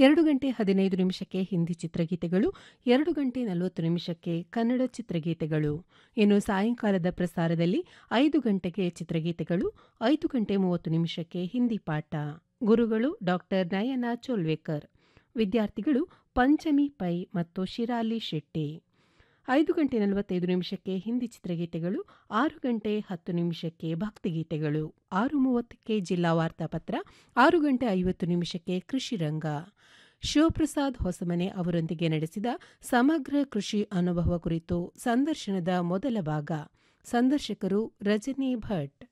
ಎರಡು ಗಂಟೆ ಹದಿನೈದು ನಿಮಿಷಕ್ಕೆ ಹಿಂದಿ ಚಿತ್ರಗೀತೆಗಳು ಎರಡು ಗಂಟೆ ನಲವತ್ತು ನಿಮಿಷಕ್ಕೆ ಕನ್ನಡ ಚಿತ್ರಗೀತೆಗಳು ಇನ್ನು ಸಾಯಂಕಾಲದ ಪ್ರಸಾರದಲ್ಲಿ ಐದು ಗಂಟೆಗೆ ಚಿತ್ರಗೀತೆಗಳು ಐದು ಗಂಟೆ ಮೂವತ್ತು ನಿಮಿಷಕ್ಕೆ ಹಿಂದಿ ಪಾಠ ಗುರುಗಳು ಡಾಕ್ಟರ್ ನಯನ ಚೋಲ್ವೇಕರ್ ವಿದ್ಯಾರ್ಥಿಗಳು ಪಂಚಮಿ ಪೈ ಮತ್ತು ಶಿರಾಲಿ ಶೆಟ್ಟಿ ಐದು ಗಂಟೆ ನಲವತ್ತೈದು ನಿಮಿಷಕ್ಕೆ ಹಿಂದಿ ಚಿತ್ರಗೀತೆಗಳು ಆರು ಗಂಟೆ ಹತ್ತು ನಿಮಿಷಕ್ಕೆ ಭಕ್ತಿಗೀತೆಗಳು ಆರು ಮೂವತ್ತಕ್ಕೆ ಜಿಲ್ಲಾ ವಾರ್ತಾಪತ್ರ ಆರು ಗಂಟೆ ಐವತ್ತು ನಿಮಿಷಕ್ಕೆ ಕೃಷಿ ರಂಗ ಶಿವಪ್ರಸಾದ್ ಹೊಸಮನೆ ಅವರೊಂದಿಗೆ ನಡೆಸಿದ ಸಮಗ್ರ ಕೃಷಿ ಅನುಭವ ಕುರಿತು ಸಂದರ್ಶನದ ಮೊದಲ ಭಾಗ ಸಂದರ್ಶಕರು ರಜನಿ ಭಟ್